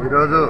ఈరోజు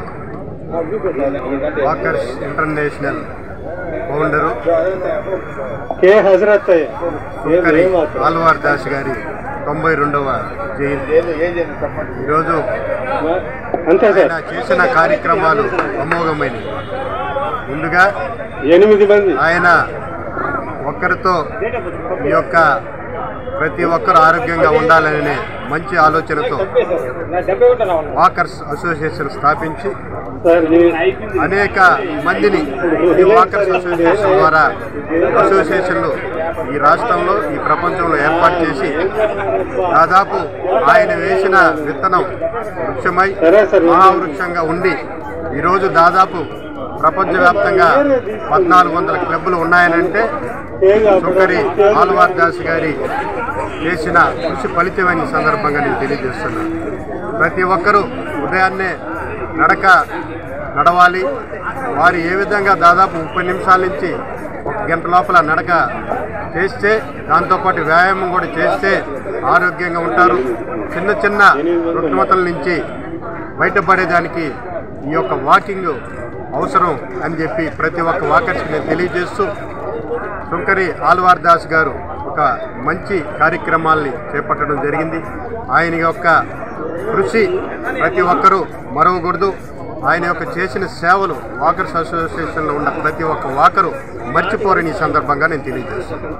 walkers international founder K Hazarath Sunkari Alwar Das గారి తొంభై రెండవ జయంతి ఈరోజు అంతే సార్ ఆయన చేసిన కార్యక్రమాలు అమోఘమైనవి ముందుగా ఎనిమిది మంది ఆయన ఒక్కరితో ఈ యొక్క ప్రతి ఒక్కరు ఆరోగ్యంగా ఉండాలనే మంచి ఆలోచనతో వాకర్స్ అసోసియేషన్ స్థాపించి సార్ ఈ- అనేక మందిని ఈ వాకర్స్ అసోసియేషన్ ద్వారా అసోసియేషన్లు ఈ రాష్ట్రంలో ఈ ప్రపంచంలో ఏర్పాటు చేసి దాదాపు ఆయన వేసిన విత్తనం వృక్షమై సరే సార్ మహావృక్షంగా ఉండి ఈరోజు దాదాపు ప్రపంచవ్యాప్తంగా పద్నాలుగు వందల క్లబ్బులు ఉన్నాయనంటే సుంకరి ఆల్వార్ దాస్ గారి చేసిన కృషి ఫలితమైన సందర్భంగా నేను తెలియజేస్తున్నాను ప్రతి ఒక్కరూ ఉదయాన్నే నడక నడవాలి వారు ఏ విధంగా దాదాపు ముప్పై నిమిషాల నుంచి ఒక గంట లోపల నడక చేస్తే దాంతోపాటు వ్యాయామం కూడా చేస్తే ఆరోగ్యంగా ఉంటారు చిన్న చిన్న రుగ్మతల నుంచి బయటపడేదానికి ఈ యొక్క వాకింగ్ అవసరం అని చెప్పి ప్రతి ఒక్క వాకర్స్కి నేను తెలియజేస్తూ సుంకరి ఆల్వార్ దాస్ గారు ఒక మంచి కార్యక్రమాల్ని చేపట్టడం జరిగింది ఆయన యొక్క కృషి ప్రతి ఒక్కరూ మరవకూడదు ఆయన యొక్క చేసిన సేవలు వాకర్స్ అసోసియేషన్లో ఉన్న ప్రతి ఒక్క వాకరు మర్చిపోరని ఈ సందర్భంగా నేను తెలియజేస్తున్నాను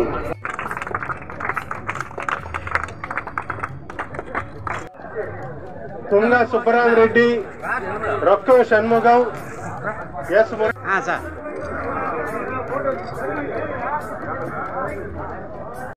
తుంగ సుబ్బరాం రెడ్డి రొక్కం షణ్ముగం ఎస్ ముర- సార్